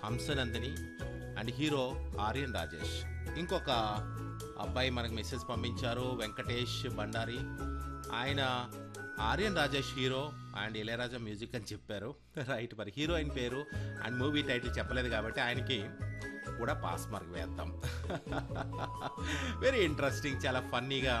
హంసనందిని and hero Aryan Rajesh ఇంకొక అబ్బాయి మనకు మెసేజ్ పంపించారు వెంకటేష్ బండారి ఆయన Aryan Rajesh hero and Ilaiyaraaja music అని చెప్పారు రైట్ మరి హీరోయిన్ పేరు అండ్ మూవీ టైటిల్ చెప్పలేదు కాబట్టి ఆయనకి కూడా పాస్ మార్క్ వేద్దాం వెరీ ఇంట్రెస్టింగ్ చాలా ఫన్నీగా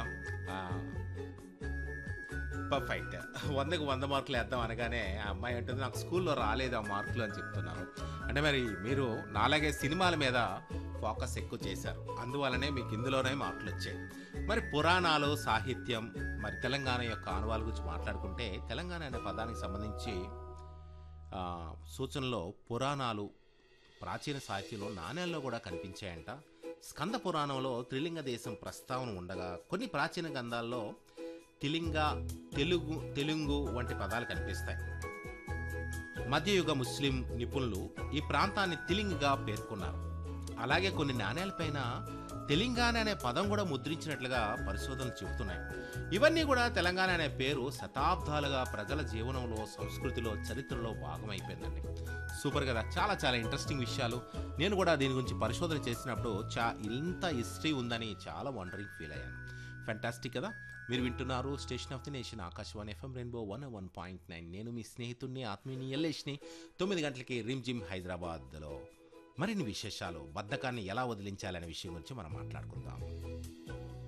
పర్ఫెక్ట్ వందకు వంద మార్కులు వేద్దాం అనగానే ఆ అమ్మాయి అంటుంది నాకు స్కూల్లో రాలేదు ఆ మార్కులు అని చెప్తున్నారు అంటే మరి మీరు నాలాగే సినిమాల మీద ఫోకస్ ఎక్కువ చేశారు అందువలనే మీకు ఇందులోనే మార్కులు వచ్చాయి మరి పురాణాలు సాహిత్యం మరి తెలంగాణ యొక్క ఆనవాళ్ళ గురించి మాట్లాడుకుంటే తెలంగాణ అనే పదానికి సంబంధించి ఆ, సూచనలో పురాణాలు ప్రాచీన సాహిత్యంలో నాణ్యాల్లో కూడా కనిపించాయంట స్కంద పురాణంలో త్రిలింగ దేశం ప్రస్తావన ఉండగా కొన్ని ప్రాచీన గ్రంథాల్లో తిలింగ తెలుగు తెలుగు వంటి పదాలు కనిపిస్తాయి మధ్యయుగ ముస్లిం నిపుణులు ఈ ప్రాంతాన్ని తిలింగ్గా పేర్కొన్నారు అలాగే కొన్ని నాణేలపైన తెలంగాణ అనే పదం కూడా ముద్రించినట్లుగా పరిశోధనలు చెబుతున్నాయి ఇవన్నీ కూడా తెలంగాణ అనే పేరు శతాబ్దాలుగా ప్రజల జీవనంలో సంస్కృతిలో చరిత్రలో భాగమైపోయిందండి సూపర్ కదా చాలా చాలా ఇంట్రెస్టింగ్ విషయాలు నేను కూడా దీని గురించి పరిశోధన చేసినప్పుడు చా ఇంత హిస్టరీ ఉందని చాలా వండరింగ్ ఫీల్ అయ్యాను ఫెంటాస్టిక్ కదా మీరు వింటున్నారు station of the nation Akashvani FM rainbow one one point nine నేను మీ స్నేహితుడిని ఆత్మీయుని ఎల్లేష్ని తొమ్మిది గంటలకి రిమ్ జిమ్ హైదరాబాద్లో మరిన్ని విశేషాలు బద్ధకాన్ని ఎలా వదిలించాలనే విషయం గురించి మనం మాట్లాడుకుందాం